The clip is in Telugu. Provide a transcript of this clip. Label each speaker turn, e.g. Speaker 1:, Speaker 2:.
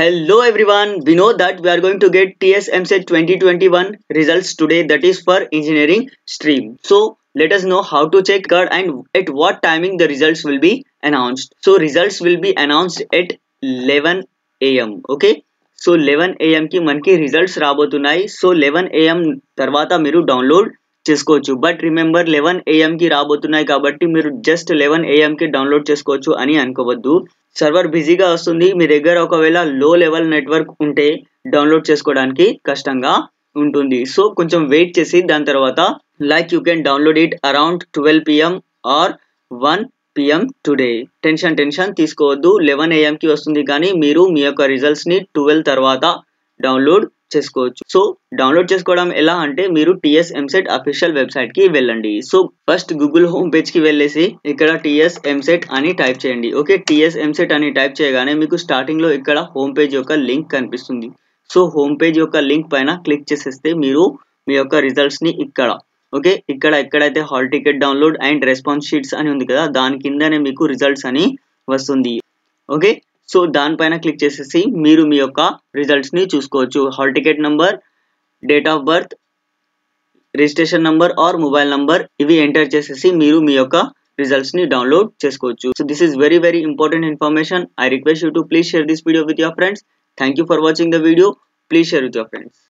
Speaker 1: Hello everyone, we know that we are going to get TS MSET 2021 results today that is for engineering stream. So let us know how to check card and at what timing the results will be announced. So results will be announced at 11 am. Okay. So eleven ఏఎంకి మనకి రిజల్ట్స్ రాబోతున్నాయి సో లెవెన్ ఏఎం తర్వాత మీరు డౌన్లోడ్ చేసుకోవచ్చు బట్ రిమెంబర్ లెవెన్ ఏఎంకి రాబోతున్నాయి కాబట్టి మీరు జస్ట్ లెవెన్ ఏఎంకి డౌన్లోడ్ చేసుకోవచ్చు అని అనుకోవద్దు సర్వర్ బిజీగా వస్తుంది మీ దగ్గర ఒకవేళ లో లెవెల్ నెట్వర్క్ ఉంటే డౌన్లోడ్ చేసుకోవడానికి కష్టంగా ఉంటుంది సో కొంచెం వెయిట్ చేసి దాని తర్వాత like you can download it around twelve PM or one PM today tension tension తీసుకోవద్దు లెవెన్ ఏఎంకి వస్తుంది కానీ మీరు మీ యొక్క రిజల్ట్స్ని ట్వెల్వ్ తర్వాత డౌన్లోడ్ చేసుకోవచ్చు సో డౌన్లోడ్ చేసుకోవడం ఎలా అంటే మీరు టిఎస్ ఎంసెట్ అఫీషియల్ వెబ్సైట్ కి వెళ్ళండి so first Google home page కి వెళ్ళేసి ఇక్కడ టిఎస్ ఎంసెట్ అని టైప్ చేయండి ఓకే టిఎస్ ఎంసెట్ అని టైప్ చేయగానే మీకు స్టార్టింగ్ లో ఇక్కడ హోమ్ పేజ్ యొక్క లింక్ కనిపిస్తుంది సో హోమ్ పేజ్ యొక్క లింక్ పైన క్లిక్ చేసేస్తే మీరు మీ యొక్క రిజల్ట్స్ ని ఇక్కడ ఓకే ఇక్కడ ఎక్కడైతే hall ticket download and response sheets అని ఉంది కదా దాని కిందనే మీకు రిజల్ట్స్ అని వస్తుంది ఓకే సో దానిపైన క్లిక్ చేసేసి మీరు మీ యొక్క రిజల్ట్స్ ని చూసుకోవచ్చు hall ticket number date of birth registration number or mobile number ఇవి ఎంటర్ చేసేసి మీరు మీ యొక్క రిజల్ట్స్ ని డౌన్లోడ్ చేసుకోవచ్చు so this is very very important information I request you to please share this video with your friends thank you for watching the video please share with your friends